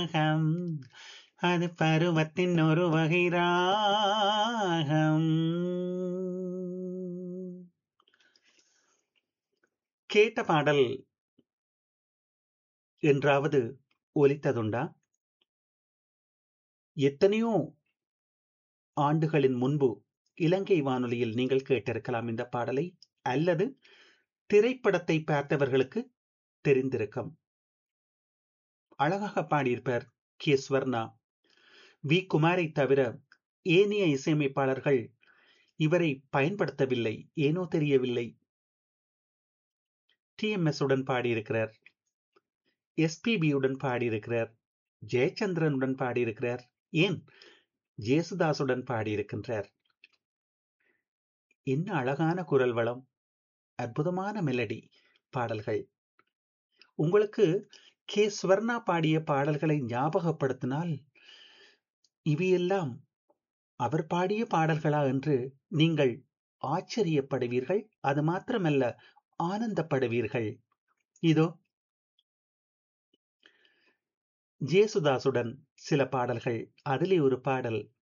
ராகம் அது பருவத்தின் ஒரு வகை ராகம் கேட்ட பாடல் என்றாவது ஒலித்ததுண்டா எத்தனையோ ஆண்டுகளின் முன்பு இலங்கை வானொலியில் நீங்கள் கேட்டிருக்கலாம் இந்த பாடலை அல்லது திரைப்படத்தை பார்த்தவர்களுக்கு தெரிந்திருக்கும் அழகாக பாடியிருப்பார் கே ஸ்வர்ணா வி குமாரை தவிர ஏனைய இசையமைப்பாளர்கள் இவரை பயன்படுத்தவில்லை ஏனோ தெரியவில்லை டிஎம்எஸ் உடன் பாடியிருக்கிறார் எஸ்பிபியுடன் பாடியிருக்கிறார் ஜெயச்சந்திரனுடன் பாடியிருக்கிறார் ஏன் ஜேசுதாசுடன் பாடியிருக்கின்றார் என்ன அழகான குரல் வளம் அற்புதமான மெலடி பாடல்கள் உங்களுக்கு கே ஸ்வர்ணா பாடிய பாடல்களை ஞாபகப்படுத்தினால் இவையெல்லாம் அவர் பாடிய பாடல்களா என்று நீங்கள் ஆச்சரியப்படுவீர்கள் அது மாத்திரமல்ல ஆனந்தப்படுவீர்கள் இதோ ஜேசுதாசுடன் சில பாடல்கள் அதிலே ஒரு பாடல்